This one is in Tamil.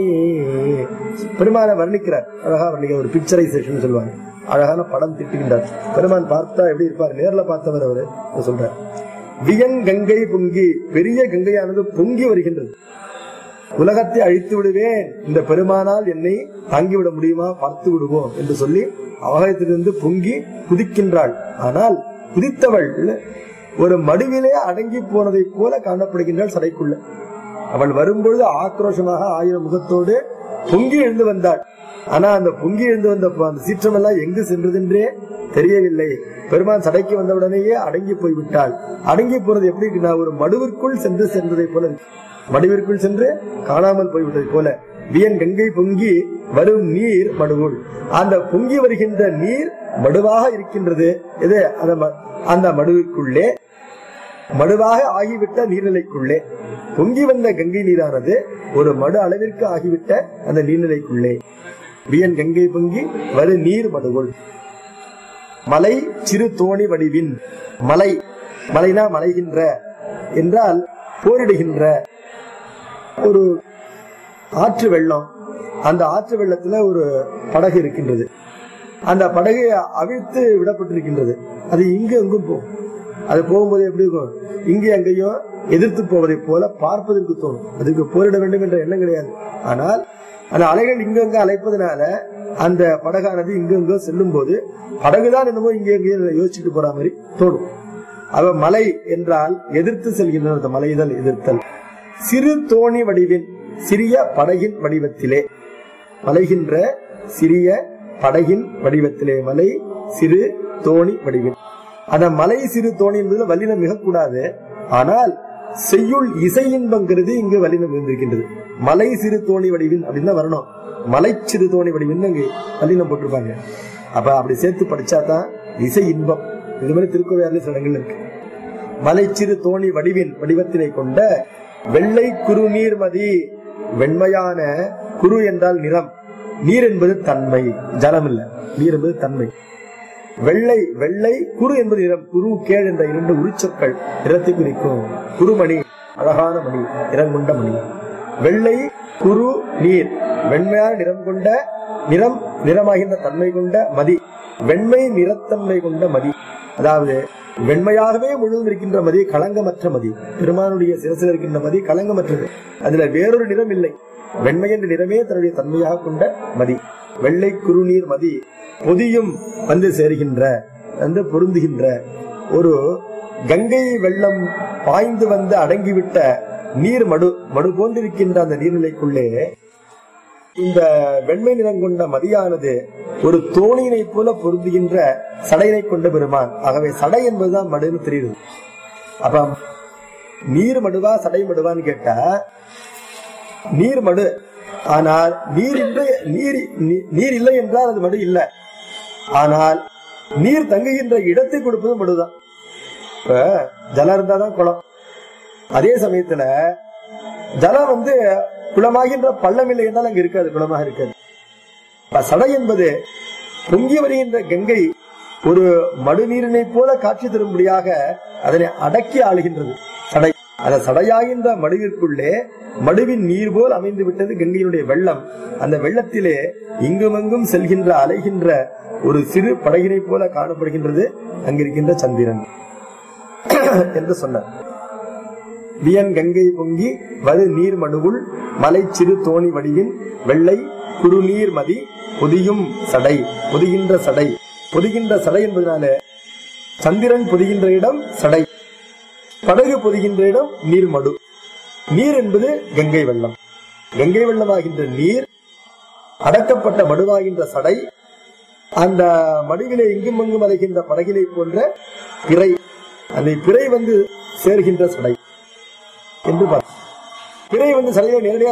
பெருமானை வர்ணிக்கிறார் அழகா வர்ணிக்கிறார் ஒரு பிக்சரைசேஷன் சொல்லுவாங்க அழகான படம் திட்டுகின்றார் பெருமான் பார்த்தா எப்படி இருப்பார் நேர்ல பார்த்தவர் அவரு இதை சொல்றார் வியன் கங்கை பொங்கி பெரிய கங்கையானது பொங்கி வருகின்றது உலகத்தை அழித்து விடுவேன் இந்த பெருமானால் என்னை தாங்கிவிட முடியுமா பார்த்து விடுவோம் என்று சொல்லி அவகத்திலிருந்து பொங்கி குதிக்கின்றாள் ஆனால் குதித்தவள் ஒரு மடுவிலே அடங்கி போனதைப் போல காணப்படுகின்றாள் சடைக்குள்ள அவள் வரும்பொழுது ஆக்ரோஷமாக ஆயிரம் முகத்தோடு பொங்கி எழுந்து வந்தாள் ஆனா அந்த பொங்கி எழுந்து வந்த ப- அந்த சீற்றம் எல்லாம் எங்கு சென்றதென்றே தெரியவில்லை பெருமான் சடைக்கு வந்தவுடனேயே அடங்கி போய்விட்டாள் அடங்கி போறது எப்படி இருக்குன்னா ஒரு மடுவிற்குள் சென்று சென்றதை போல இருக்கு மடுவிற்குள் சென்று காணாமல் போய்விட்டதை போல வியன் கங்கை பொங்கி வரும் நீர் மடுவுள் அந்த பொங்கி வருகின்ற நீர் மடுவாக இருக்கின்றது இது அந்த ம- அந்த மடுவிற்குள்ளே மடுவாக ஆகிவிட்ட நீர்நிலைக்குள்ளே பொங்கி வந்த கங்கை நீரானது ஒரு மடு அளவிற்கு ஆகிவிட்ட அந்த நீர்நிலைக்குள்ளே வியன் கங்கை பொங்கி வரு நீர் மடுவுள் மலை சிறு தோணி வடிவின் மலை மலைனா மலைகின்ற என்றால் போரிடுகின்ற ஒரு ஆற்று வெள்ளம் அந்த ஆற்று வெள்ளத்துல ஒரு படகு இருக்கின்றது அந்த படகு அவிழ்த்து விடப்பட்டிருக்கின்றது அது இங்கு எங்கும் போகும் அது போகும்போது எப்படி இருக்கும் இங்கே அங்கேயும் எதிர்த்து போவதை போல பார்ப்பதற்கு தோணும் அதுக்கு போரிட வேண்டும் என்ற எண்ணம் கிடையாது ஆனால் அந்த அலைகள் இங்கங்க அலைப்பதனால அந்த படகானது இங்கங்க செல்லும் போது படகுதான் என்னமோ இங்கே எங்கேயும் யோசிச்சுட்டு போற மாதிரி தோணும் அவ மலை என்றால் எதிர்த்து செல்கின்ற அந்த மலைதல் எதிர்த்தல் சிறு தோணி வடிவின் சிறிய படகின் வடிவத்திலே மலைகின்ற சிறிய படகின் வடிவத்திலே மலை சிறு தோணி வடிவில் அந்த மலை சிறு தோணி என்பது வல்லினம் மிகக்கூடாது ஆனால் செய்யுள் இசை இன்பங்கிறது இங்கு வல்லினம் இருந்திருக்கின்றது மலை சிறு தோணி வடிவின் அப்படின்னு தான் வரணும் மலை சிறு தோணி வடிவின் இங்கு வல்லினம் போட்டிருப்பாங்க அப்ப அப்படி சேர்த்து படிச்சாதான் இசை இன்பம் இது மாதிரி திருக்கோவையாரில் சில இடங்கள் இருக்கு மலைச்சிறு தோணி வடிவின் வடிவத்தினை கொண்ட வெள்ளை குறு நீர்மதி வெண்மையான குரு என்றால் நிறம் நீர் என்பது தன்மை ஜலம் இல்ல நீர் என்பது தன்மை வெள்ளை வெள்ளை குரு என்பது நிறம் குரு கேள் என்ற இரண்டு உரிச்சொற்கள் நிறத்தை குறிக்கும் குருமணி அழகான மணி நிறம் கொண்ட மணி வெள்ளை குரு நீர் வெண்மையான நிறம் கொண்ட நிறம் நிறமாகின்ற தன்மை கொண்ட மதி வெண்மை நிறத்தன்மை கொண்ட மதி அதாவது வெண்மையாகவே முழுவதும் இருக்கின்ற மதி களங்கமற்ற மதி பெருமானுடைய சிரசில் இருக்கின்ற மதி களங்கமற்றது அதுல வேறொரு நிறம் இல்லை வெண்மை என்ற நிறமே தன்னுடைய தன்மையாக கொண்ட மதி வெள்ளை குறுநீர் மதி பொதியும் வந்து சேருகின்ற வந்து பொருந்துகின்ற ஒரு கங்கை வெள்ளம் பாய்ந்து வந்து அடங்கிவிட்ட நீர் மடு மடு போன்றிருக்கின்ற அந்த நீர்நிலைக்குள்ளே இந்த வெண்மை நிறம் கொண்ட மதியானது ஒரு தோணியினை போல பொருந்துகின்ற சடையினை கொண்ட பெருமான் ஆகவே சடை என்பதுதான் மடுன்னு தெரியுது அப்ப நீர் மடுவா சடை மடுவான்னு கேட்டா நீர் மடு ஆனால் நீர் இல்லை நீர் நீ- நீர் இல்லை என்றால் அது மடு இல்லை ஆனால் நீர் தங்குகின்ற இடத்தை கொடுப்பது மடுதான் இப்ப ஜலம் இருந்தாதான் குளம் அதே சமயத்துல ஜலம் வந்து குளமாகின்ற பள்ளம் இல்லை என்றால் அங்க இருக்காது குளமாக இருக்காது அப்ப சடை என்பது பொங்கி வருகின்ற கங்கை ஒரு மடுநீரினை போல காட்சி தரும்படியாக அதனை அடக்கி ஆளுகின்றது சடை அந்த சடையாகின்ற மடுவிற்குள்ளே மடுவின் நீர் போல் அமைந்து விட்டது கங்கையினுடைய வெள்ளம் அந்த வெள்ளத்திலே இங்குமங்கும் செல்கின்ற அலைகின்ற ஒரு சிறு படகினை போல காணப்படுகின்றது அங்கிருக்கின்ற சந்திரன் என்று சொன்னார் வியன் கங்கை பொங்கி வரு நீர் மடுவுள் மலை சிறு தோணி வடிவின் வெள்ளை குறுநீர் மதி பொதியும் சடை பொதிகின்ற சடை பொதிகின்ற சடை என்பதனால சந்திரன் பொதிகின்ற இடம் சடை படகு பொதிகின்ற இடம் நீர் மடு நீர் என்பது கங்கை வெள்ளம் கங்கை வெள்ளமாகின்ற நீர் அடக்கப்பட்ட மடுவாகின்ற சடை அந்த மடுவிலே இங்கும் அங்கும் அலைகின்ற படகிலை போன்ற பிறை அந்த பிறை வந்து சேர்கின்ற சடை என்று பார்த்தோம் பிறை வந்து சடையை நேரடியாக